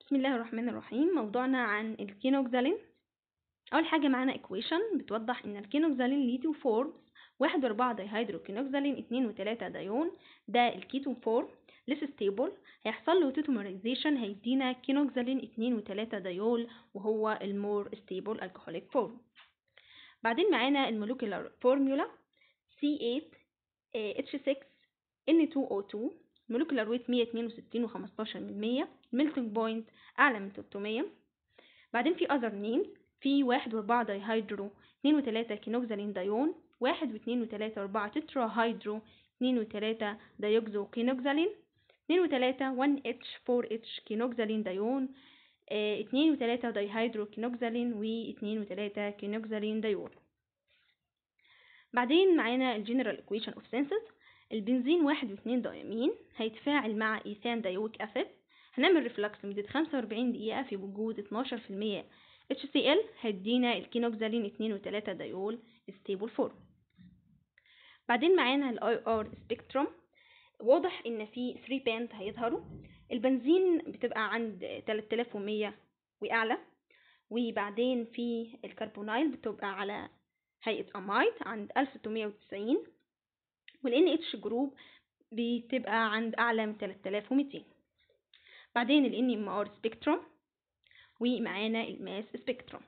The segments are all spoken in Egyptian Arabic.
بسم الله الرحمن الرحيم موضوعنا عن الكينوكزالين اول حاجه معانا equation بتوضح ان الكينوكزالين ليه تو فورمز واحد واربعة دايهيدروكينوكزالين اتنين وتلاتة دايون ده الكيتون فورم ليس ستيبل هيحصل له توتومرايزيشن هيدينا كينوكزالين اتنين وتلاتة دايول وهو المور ستيبل الكحوليك فورم بعدين معانا المولكيولار فورمولا C8 H6 N2O2 مولكيولار ويت 162 و15 من 100 ميلتنج بوينت اعلى من 300 بعدين في اذر نيمز في واحد واربعة دايهيدرو اتنين وتلاتة كينوكزالين دايون واحد واتنين وتلاتة واربعة تترا هيدرو اتنين وتلاتة دايوكزو كينوكزالين اتنين وتلاتة 1 اتش 4 اتش كينوكزالين دايون اه اتنين وتلاتة دايهيدرو كينوكزالين واتنين وتلاتة كينوكزالين دايون بعدين معانا الجنرال equation اوف synthesis البنزين واحد واتنين دايمين هيتفاعل مع ايثان دايويك اسيد هنعمل ريفلكس لمدة خمسة واربعين دقيقة في وجود اتناشر في المية HCl هيدينا الكينوكزالين اتنين وتلاتة دايول ستيبل فورم بعدين معانا الاي ار سبيكتروم واضح ان في 3 باند هيظهروا البنزين بتبقى عند 3100 واعلى وبعدين في الكربونايل بتبقى على هيئة امايد عند 1690 والان اتش جروب بتبقى عند اعلى من 3200 بعدين ال NMR سبيكتروم ومعانا الماس سبيكتروم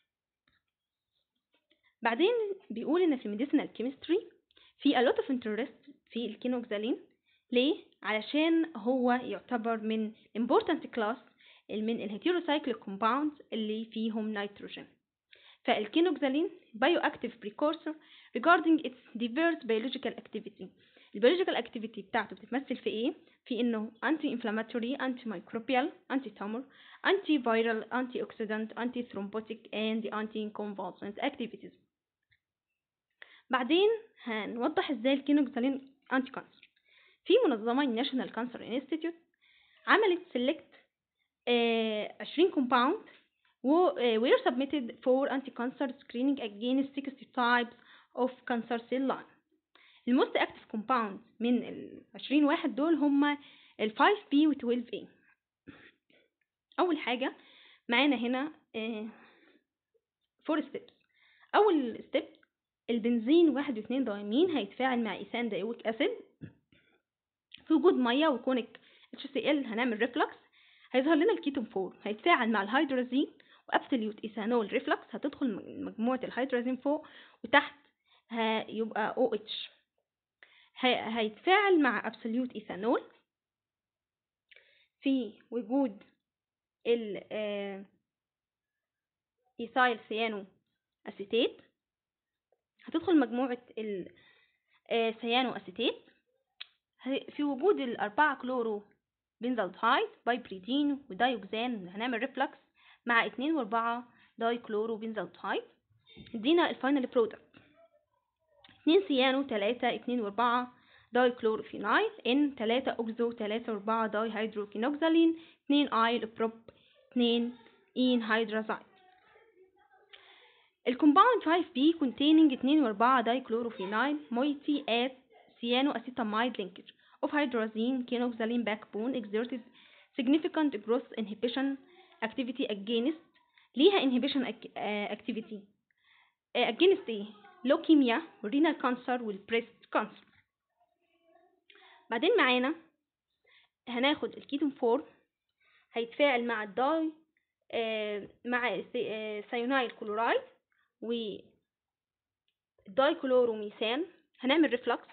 بعدين بيقول ان في medicinal chemistry في a lot of interest في الكينوكزالين ليه؟ علشان هو يعتبر من important class من الهيتيروسايكليك compounds اللي فيهم نيتروجين فالكينوكزالين bioactive precursor regarding its diverse biological activity البيولوجيكال activity بتاعته بتتمثل في ايه؟ في انه anti inflammatory anti microbial anti tumor anti viral anti oxidant anti thrombotic and anti convulsant activities بعدين هنوضح ازاي الكينوكسالين انتي كانسر في منظمة الناشونال كانسر انستيتيوت عملت سيلكت عشرين كومباوند were submitted for anti-cancer screening against 60 types of cancer cell line الموست اكتف كومباوند من ال 20 واحد دول هما ال 5B و 12A اول حاجة معانا هنا 4 ستيبس اول ستيب البنزين واحد واتنين دايمين هيتفاعل مع ايثان دايويك اسيد في وجود ميه وكونيك HCl هنعمل ريفلكس هيظهر لنا الكيتون 4 هيتفاعل مع الهيدروزين وابسوليوت ايثانول ريفلكس هتدخل مجموعة الهيدروزين فوق وتحت هيبقى OH هيتفاعل مع ابسوليوت ايثانول في وجود ال ايثايل سيانو اسيتيت هتدخل مجموعة السيانو اسيتيت في وجود الأربعة كلورو بنزالدهايد بايبريدين ودايوكسان هنعمل ريفلكس مع اتنين واربعة داي كلورو بنزالدهايد ادينا الفاينل برودكت اتنين سيانو تلاتة اتنين واربعة داي كلوروفينايل ان تلاتة اوكزو تلاتة واربعة داي هيدروكينوكزالين اتنين ايل بروب اتنين ان هيدرازايد الكومباوند 5B containing 2 و4 dichlorophenoyl moiety at cyanoacetamide linkage of hydrazine kinoxaline backbone exerted significant growth inhibition activity against ليها inhibition activity against ايه leukemia renal cancer والbreast cancer بعدين معانا هناخد الكيتون 4 هيتفاعل مع الداي مع سيونايل كلورايد و دايكلوروميثان هنعمل ريفلكس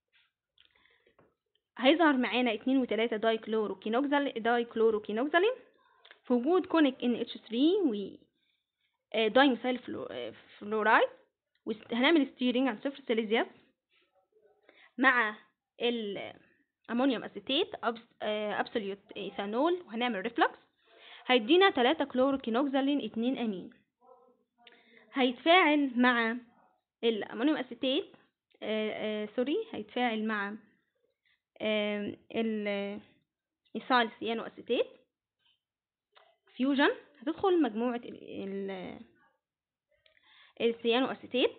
هيظهر معانا اتنين وتلاتة دايكلوروكينوكزال دايكلوروكينوكزالين في وجود كونيك ان اتش 3 و دايميثايل فلورايد وهنعمل ستيرنج عن صفر سيليزيوس مع الامونيوم اسيتيت ابسوليوت ايثانول وهنعمل ريفلكس هيدينا تلاتة كلوروكينوكزالين اتنين امين هيتفاعل مع الامونيوم اسيتيت سوري هيتفاعل مع الايثايل سيانو اسيتيت فيوجن هتدخل مجموعة السيانو اسيتيت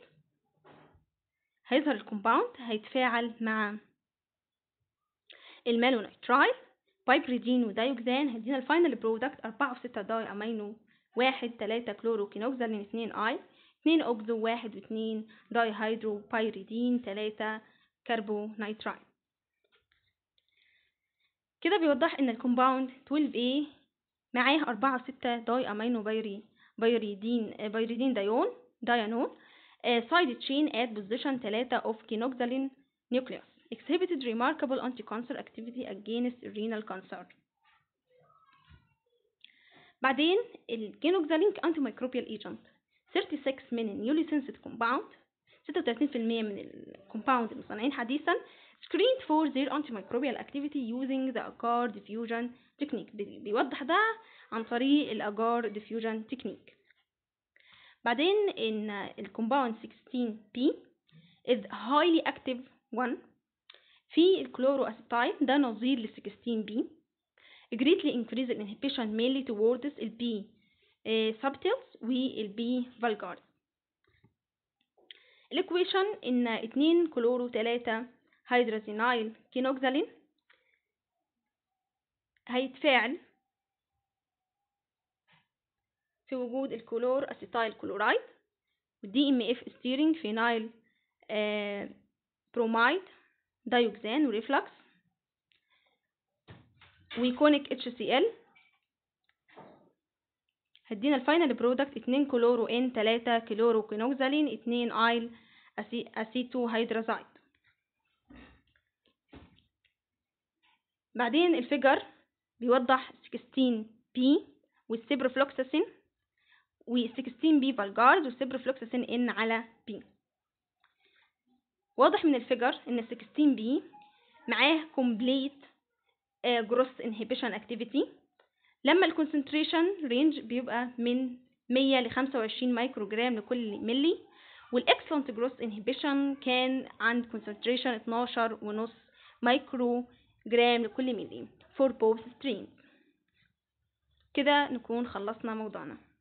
هيظهر الكومباوند هيتفاعل مع المالونيترايل بايبريدين ودايوكسان هيدينا الفاينل برودكت أربعة وستة داي أمينو واحد تلاتة كلوروكينوكسالين اتنين اي اتنين اوكزو واحد واتنين داي هيدرو بايريدين تلاتة كربو نيترايل كده بيوضح ان الكومباوند 12A معاه أربعة ستة داي أمينو بايري بايريدين آه، بايريدين دايون دايانون سايد تشين at position 3 of kinoxaline nucleus exhibited remarkable anti-cancer activity against renal cancer بعدين الكينوكزالين antimicrobial agent 36 من النيولي سنسد كومباوند 36% من الكومباوند المصنعين حديثا screened for their antimicrobial activity using the agar diffusion technique بي- بيوضح ده عن طريق الاجار diffusion technique بعدين ان الكومباوند 16P is highly active one في الكلورو اسيتايل ده نظير لل 16B greatly increase the inhibition mainly towards ال B آه، subtils وال B vulgaris الايكويشن ان 2 كلورو 3 هيدرازينايل كينوكسالين هيتفاعل في وجود الكلور اسيتايل كلورايد والدي ام اف ستيرنج فينايل آه برومايد دايوكسان وريفلكس ويكونيك اتش سي ال هدينا الفاينل برودكت 2 كلورو ان 3 كلورو كينوكسالين 2 ايل أسي اسيتو هيدرازايد بعدين الفيجر بيوضح 16 بي والسيبروفلوكساسين و 16 بي فالجارد والسيبروفلوكساسين ان على بي واضح من الفيجر ان 16 بي معاه كومبليت جروس انهبيشن اكتيفيتي لما الكونسنتريشن رينج بيبقى من 100 ل 25 مايكرو جرام لكل ملي والاكسلنت جروس انهبيشن كان عند كونسنتريشن 12 ونص مايكرو جرام لكل ملي for both streams كده نكون خلصنا موضوعنا